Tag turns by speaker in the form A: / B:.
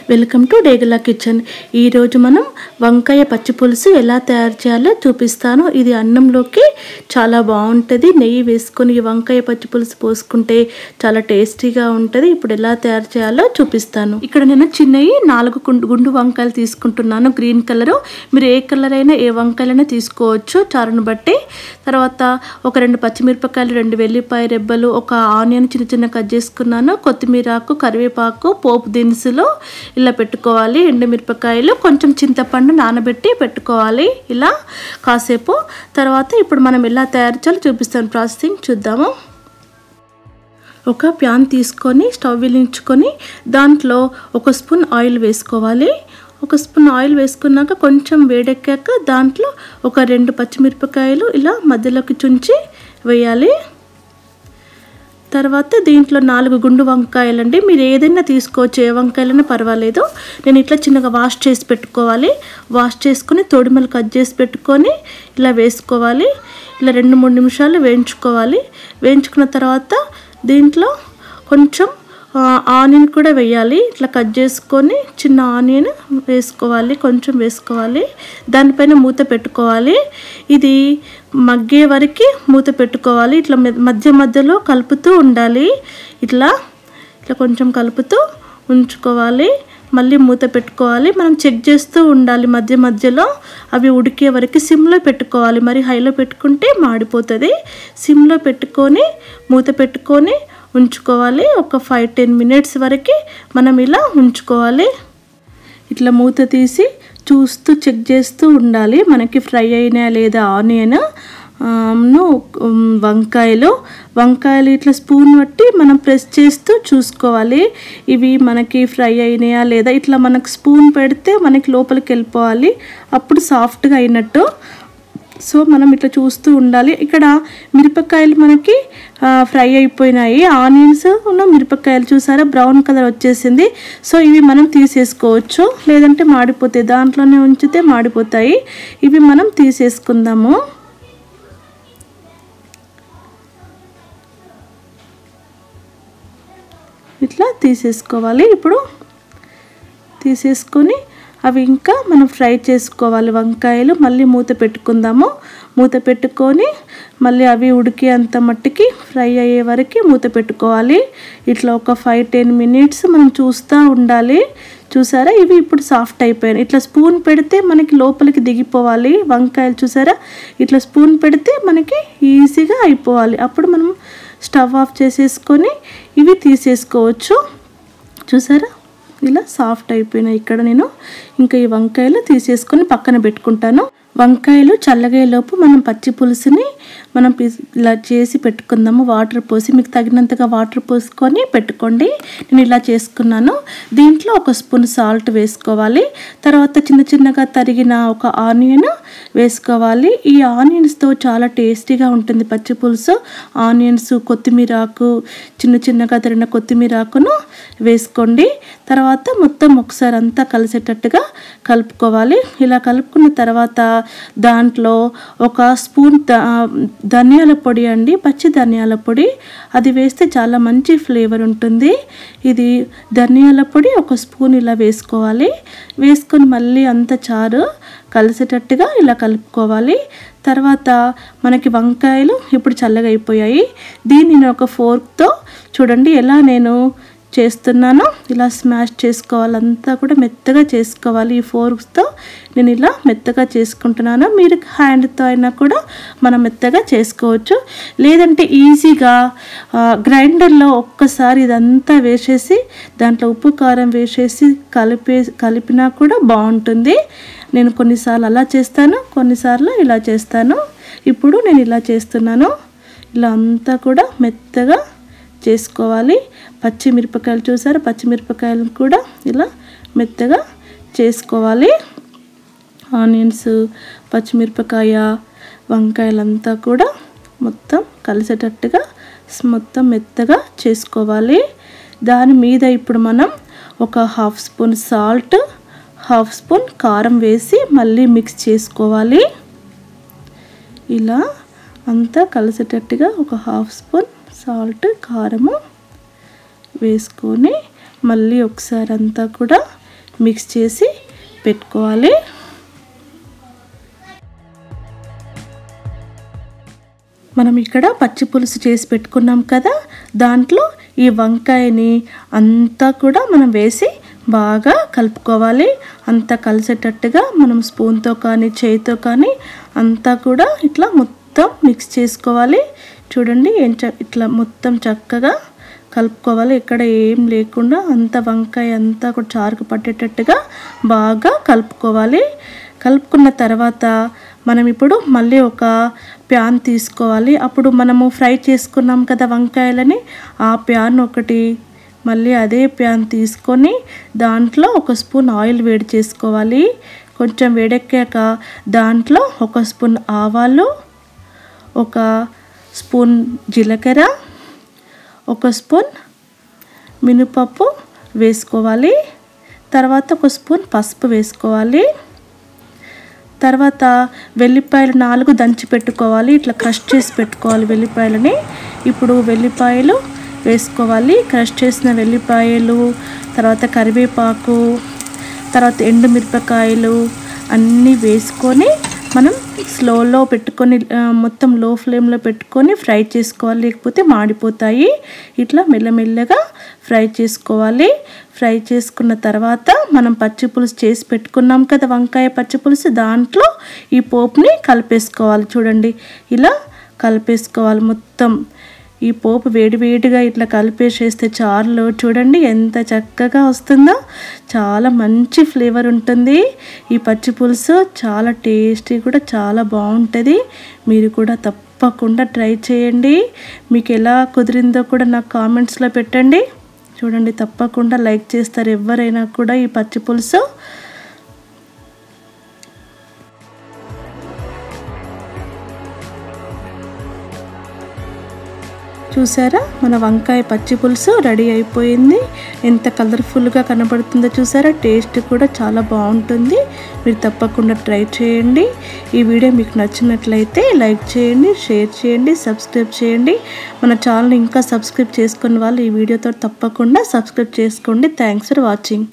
A: welcome to డేగలా kitchen ఈరోజు మనం వంకాయ పచ్చి పులుసు ఎలా తయారు చేయాలో చూపిస్తాను ఇది అన్నంలోకి చాలా బాగుంటుంది నెయ్యి వేసుకొని ఈ వంకాయ పచ్చి పులుసు పోసుకుంటే చాలా టేస్టీగా ఉంటుంది ఇప్పుడు ఎలా తయారు చేయాలో చూపిస్తాను ఇక్కడ నేను చిన్నవి నాలుగు గుండు గుండు వంకాయలు తీసుకుంటున్నాను గ్రీన్ కలరు మీరు ఏ కలర్ అయినా ఏ వంకాయలైనా తీసుకోవచ్చు చారును బట్టి తర్వాత ఒక రెండు పచ్చిమిరపకాయలు రెండు వెల్లిపాయ రెబ్బలు ఒక ఆనియన్ చిన్న చిన్న కట్ చేసుకున్నాను కొత్తిమీర ఆకు కరివేపాకు పోపు దినుసులు ఇలా పెట్టుకోవాలి ఎండుమిరపకాయలు కొంచెం చింతపండు నానబెట్టి పెట్టుకోవాలి ఇలా కాసేపు తర్వాత ఇప్పుడు మనం ఎలా తయారు చేయాలో చూపిస్తాను ప్రాసెసింగ్ చూద్దాము ఒక ప్యాన్ తీసుకొని స్టవ్ వెలిగించుకొని దాంట్లో ఒక స్పూన్ ఆయిల్ వేసుకోవాలి ఒక స్పూన్ ఆయిల్ వేసుకున్నాక కొంచెం వేడెక్కాక దాంట్లో ఒక రెండు పచ్చిమిరపకాయలు ఇలా మధ్యలోకి చుంచి వేయాలి తర్వాత దీంట్లో నాలుగు గుండు వంకాయలు అండి మీరు ఏదైనా తీసుకోవచ్చు ఏ వంకాయలైనా పర్వాలేదు నేను ఇట్లా చిన్నగా వాష్ చేసి పెట్టుకోవాలి వాష్ చేసుకొని తొడిమలు కట్ చేసి పెట్టుకొని ఇలా వేసుకోవాలి ఇలా రెండు మూడు నిమిషాలు వేయించుకోవాలి వేయించుకున్న తర్వాత దీంట్లో కొంచెం ఆనియన్ కూడా వేయాలి ఇట్లా కట్ చేసుకొని చిన్న ఆనియన్ వేసుకోవాలి కొంచెం వేసుకోవాలి దానిపైన మూత పెట్టుకోవాలి ఇది మగ్గే వరకు మూత పెట్టుకోవాలి ఇట్లా మధ్య మధ్యలో కలుపుతూ ఉండాలి ఇట్లా ఇట్లా కొంచెం కలుపుతూ ఉంచుకోవాలి మళ్ళీ మూత పెట్టుకోవాలి మనం చెక్ చేస్తూ ఉండాలి మధ్య మధ్యలో అవి ఉడికే వరకు సిమ్లో పెట్టుకోవాలి మరి హైలో పెట్టుకుంటే మాడిపోతుంది సిమ్లో పెట్టుకొని మూత పెట్టుకొని ఉంచుకోవాలి ఒక ఫైవ్ టెన్ మినిట్స్ వరకు మనం ఇలా ఉంచుకోవాలి ఇట్లా మూత తీసి చూస్తూ చెక్ చేస్తూ ఉండాలి మనకి ఫ్రై అయినా లేదా ఆనియన్ ను వంకాయలు వంకాయలు ఇట్లా స్పూన్ బట్టి మనం ప్రెస్ చేస్తూ చూసుకోవాలి ఇవి మనకి ఫ్రై అయినాయా లేదా ఇట్లా మనకు స్పూన్ పెడితే మనకి లోపలికి వెళ్ళిపోవాలి అప్పుడు సాఫ్ట్గా అయినట్టు సో మనం ఇట్లా చూస్తూ ఉండాలి ఇక్కడ మిరపకాయలు మనకి ఫ్రై అయిపోయినాయి ఆనియన్స్ ఉన్న మిరపకాయలు చూసారా బ్రౌన్ కలర్ వచ్చేసింది సో ఇవి మనం తీసేసుకోవచ్చు లేదంటే మాడిపోతాయి దాంట్లోనే ఉంచితే మాడిపోతాయి ఇవి మనం తీసేసుకుందాము ఇట్లా తీసేసుకోవాలి ఇప్పుడు తీసేసుకొని అవి ఇంకా మనం ఫ్రై చేసుకోవాలి వంకాయలు మళ్ళీ మూత పెట్టుకుందాము మూత పెట్టుకొని మళ్ళీ అవి ఉడికి అంత మట్టికి ఫ్రై అయ్యే వరకు మూత పెట్టుకోవాలి ఇట్లా ఒక ఫైవ్ టెన్ మినిట్స్ మనం చూస్తూ ఉండాలి చూసారా ఇవి ఇప్పుడు సాఫ్ట్ అయిపోయాయి ఇట్లా స్పూన్ పెడితే మనకి లోపలికి దిగిపోవాలి వంకాయలు చూసారా ఇట్లా స్పూన్ పెడితే మనకి ఈజీగా అయిపోవాలి అప్పుడు మనం స్టవ్ ఆఫ్ చేసేసుకొని ఇవి తీసేసుకోవచ్చు చూసారా ఇలా సాఫ్ట్ అయిపోయినాయి ఇక్కడ నేను ఇంకా ఈ వంకాయలు తీసేసుకొని పక్కన పెట్టుకుంటాను వంకాయలు చల్లగేలోపు మనం పచ్చి పులుసుని మనం ఇలా చేసి పెట్టుకుందాము వాటర్ పోసి మీకు తగినంతగా వాటర్ పోసుకొని పెట్టుకోండి నేను ఇలా చేసుకున్నాను దీంట్లో ఒక స్పూన్ సాల్ట్ వేసుకోవాలి తర్వాత చిన్న చిన్నగా తరిగిన ఒక ఆనియన్ వేసుకోవాలి ఈ ఆనియన్స్తో చాలా టేస్టీగా ఉంటుంది పచ్చి పులుసు ఆనియన్స్ కొత్తిమీర ఆకు చిన్న చిన్నగా తరిగిన కొత్తిమీర ఆకును వేసుకోండి తర్వాత మొత్తం ఒకసారి అంతా కలిసేటట్టుగా కలుపుకోవాలి ఇలా కలుపుకున్న తర్వాత దాంట్లో ఒక స్పూన్ ధనియాల పొడి అండి పచ్చి ధనియాల పొడి అది వేస్తే చాలా మంచి ఫ్లేవర్ ఉంటుంది ఇది ధనియాల పొడి ఒక స్పూన్ ఇలా వేసుకోవాలి వేసుకొని మళ్ళీ అంత చారు కలిసేటట్టుగా ఇలా కలుపుకోవాలి తర్వాత మనకి వంకాయలు ఇప్పుడు చల్లగా అయిపోయాయి దీన్ని నేను ఒక ఫోర్క్తో చూడండి ఎలా నేను చేస్తున్నాను ఇలా స్మాష్ చేసుకోవాలంతా కూడా మెత్తగా చేసుకోవాలి ఈ ఫోర్క్స్తో నేను ఇలా మెత్తగా చేసుకుంటున్నాను మీరు హ్యాండ్తో అయినా కూడా మనం మెత్తగా చేసుకోవచ్చు లేదంటే ఈజీగా గ్రైండర్లో ఒక్కసారి ఇదంతా వేసేసి దాంట్లో ఉప్పు కారం వేసేసి కలిపే కలిపినా కూడా బాగుంటుంది నేను కొన్నిసార్లు అలా చేస్తాను కొన్నిసార్లు ఇలా చేస్తాను ఇప్పుడు నేను ఇలా చేస్తున్నాను ఇలా అంతా కూడా మెత్తగా చేసుకోవాలి పచ్చిమిరపకాయలు చూసారు పచ్చిమిరపకాయలు కూడా ఇలా మెత్తగా చేసుకోవాలి ఆనియన్స్ పచ్చిమిరపకాయ వంకాయలంతా కూడా మొత్తం కలిసేటట్టుగా మొత్తం మెత్తగా చేసుకోవాలి దాని మీద ఇప్పుడు మనం ఒక half spoon salt half spoon కారం వేసి మళ్ళీ మిక్స్ చేసుకోవాలి ఇలా అంతా కలిసేటట్టుగా ఒక హాఫ్ స్పూన్ సాల్ట్ కారము వేసుకొని మళ్ళీ ఒకసారి అంతా కూడా మిక్స్ చేసి పెట్టుకోవాలి మనం ఇక్కడ పచ్చి పులుసు చేసి పెట్టుకున్నాం కదా దాంట్లో ఈ వంకాయని అంతా కూడా మనం వేసి బాగా కలుపుకోవాలి అంతా కలిసేటట్టుగా మనం స్పూన్తో కానీ చేయితో కానీ అంతా కూడా ఇట్లా మొత్తం మిక్స్ చేసుకోవాలి చూడండి ఏం చ ఇట్లా మొత్తం చక్కగా కలుపుకోవాలి ఇక్కడ ఏం లేకుండా అంత వంకాయ అంతా కూడా చారుకు పట్టేటట్టుగా బాగా కలుపుకోవాలి కలుపుకున్న తర్వాత మనం ఇప్పుడు మళ్ళీ ఒక ప్యాన్ తీసుకోవాలి అప్పుడు మనము ఫ్రై చేసుకున్నాం కదా వంకాయలని ఆ ప్యాన్ ఒకటి మళ్ళీ అదే ప్యాన్ తీసుకొని దాంట్లో ఒక స్పూన్ ఆయిల్ వేడి చేసుకోవాలి కొంచెం వేడెక్కాక దాంట్లో ఒక స్పూన్ ఆవాలు ఒక స్పూన్ జీలకర్ర ఒక స్పూన్ మినపప్పు వేసుకోవాలి తర్వాత ఒక స్పూన్ పసుపు వేసుకోవాలి తర్వాత వెల్లిపాయలు నాలుగు దంచి పెట్టుకోవాలి ఇట్లా క్రష్ చేసి పెట్టుకోవాలి వెల్లిపాయలని ఇప్పుడు వెల్లిపాయలు వేసుకోవాలి క్రష్ చేసిన వెల్లిపాయలు తర్వాత కరివేపాకు తర్వాత ఎండుమిరపకాయలు అన్నీ వేసుకొని మనం స్లోలో పెట్టుకొని ఆ, మొత్తం లో ఫ్లేమ్లో పెట్టుకొని ఫ్రై చేసుకోవాలి లేకపోతే మాడిపోతాయి ఇట్లా మెల్లమెల్లగా ఫ్రై చేసుకోవాలి ఫ్రై చేసుకున్న తర్వాత మనం పచ్చి పులుసు చేసి పెట్టుకున్నాం కదా వంకాయ పచ్చి పులుసు దాంట్లో ఈ పోపుని కలిపేసుకోవాలి చూడండి ఇలా కలిపేసుకోవాలి మొత్తం ఈ పోపు వేడివేడిగా ఇట్లా కలిపేసేస్తే చారులో చూడండి ఎంత చక్కగా వస్తుందో చాలా మంచి ఫ్లేవర్ ఉంటుంది ఈ పచ్చి పులుసు చాలా టేస్టీ కూడా చాలా బాగుంటుంది మీరు కూడా తప్పకుండా ట్రై చేయండి మీకు ఎలా కుదిరిందో కూడా నాకు కామెంట్స్లో పెట్టండి చూడండి తప్పకుండా లైక్ చేస్తారు ఎవరైనా కూడా ఈ పచ్చి పులుసు చూసారా మన వంకాయ పచ్చి పులుసు రెడీ అయిపోయింది ఎంత కలర్ఫుల్గా కనబడుతుందో చూసారా టేస్ట్ కూడా చాలా బాగుంటుంది మీరు తప్పకుండా ట్రై చేయండి ఈ వీడియో మీకు నచ్చినట్లయితే లైక్ చేయండి షేర్ చేయండి సబ్స్క్రైబ్ చేయండి మన ఛానల్ ఇంకా సబ్స్క్రైబ్ చేసుకున్న వాళ్ళు ఈ వీడియోతో తప్పకుండా సబ్స్క్రైబ్ చేసుకోండి థ్యాంక్స్ ఫర్ వాచింగ్